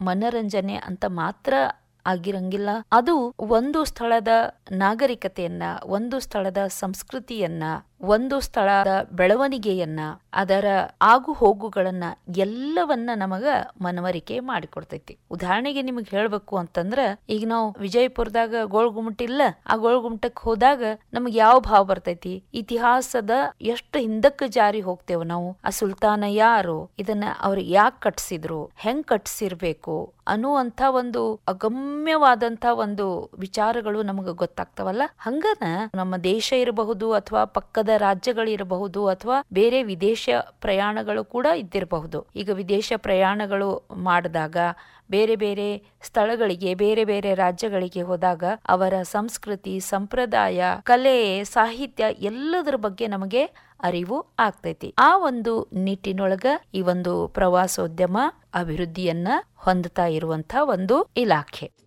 ಮನರಂಜನೆ ಅಂತ ಮಾತ್ರ ಆಗಿರಂಗಿಲ್ಲ ಅದು ಒಂದು ಸ್ಥಳದ ನಾಗರಿಕತೆಯನ್ನ ಒಂದು ಸ್ಥಳದ ಸಂಸ್ಕೃತಿಯನ್ನ ಒಂದು ಸ್ಥಳದ ಬೆಳವಣಿಗೆಯನ್ನ ಅದರ ಆಗು ಹೋಗುಗಳನ್ನ ಎಲ್ಲವನ್ನ ನಮಗ ಮನವರಿಕೆ ಮಾಡಿಕೊಡ್ತೈತಿ ಉದಾಹರಣೆಗೆ ನಿಮಗ್ ಹೇಳ್ಬೇಕು ಅಂತಂದ್ರ ಈಗ ನಾವು ವಿಜಯಪುರದಾಗ ಗೋಳ್ಗುಮಟ್ ಇಲ್ಲ ಆ ಗೋಳ್ಗುಮಟಕ್ ಹೋದಾಗ ನಮಗ್ ಯಾವ ಭಾವ ಬರ್ತೈತಿ ಇತಿಹಾಸದ ಎಷ್ಟು ಹಿಂದಕ್ಕೆ ಜಾರಿ ಹೋಗ್ತೇವ ನಾವು ಆ ಸುಲ್ತಾನ ಯಾರು ಇದನ್ನ ಅವ್ರು ಯಾಕೆ ಕಟ್ಸಿದ್ರು ಹೆಂಗ್ ಕಟ್ಸಿರ್ಬೇಕು ಅನ್ನುವಂತ ಒಂದು ಅಗಮ್ಯವಾದಂತ ಒಂದು ವಿಚಾರಗಳು ನಮಗ ಗೊತ್ತಾಗ್ತಾವಲ್ಲ ಹಂಗನ ನಮ್ಮ ದೇಶ ಇರಬಹುದು ಅಥವಾ ಪಕ್ಕದ ರಾಜ್ಯಗಳಿರಬಹುದು ಅಥವಾ ಬೇರೆ ವಿದೇಶ ಪ್ರಯಾಣಗಳು ಕೂಡ ಇದ್ದಿರಬಹುದು ಈಗ ವಿದೇಶ ಪ್ರಯಾಣಗಳು ಮಾಡಿದಾಗ ಬೇರೆ ಬೇರೆ ಸ್ಥಳಗಳಿಗೆ ಬೇರೆ ಬೇರೆ ರಾಜ್ಯಗಳಿಗೆ ಹೋದಾಗ ಅವರ ಸಂಸ್ಕೃತಿ ಸಂಪ್ರದಾಯ ಕಲೆ ಸಾಹಿತ್ಯ ಎಲ್ಲದರ ಬಗ್ಗೆ ನಮಗೆ ಅರಿವು ಆಗ್ತೈತಿ ಆ ಒಂದು ನಿಟ್ಟಿನೊಳಗ ಈ ಒಂದು ಪ್ರವಾಸೋದ್ಯಮ ಅಭಿವೃದ್ಧಿಯನ್ನ ಹೊಂದುತ್ತಾ ಇರುವಂತ ಒಂದು ಇಲಾಖೆ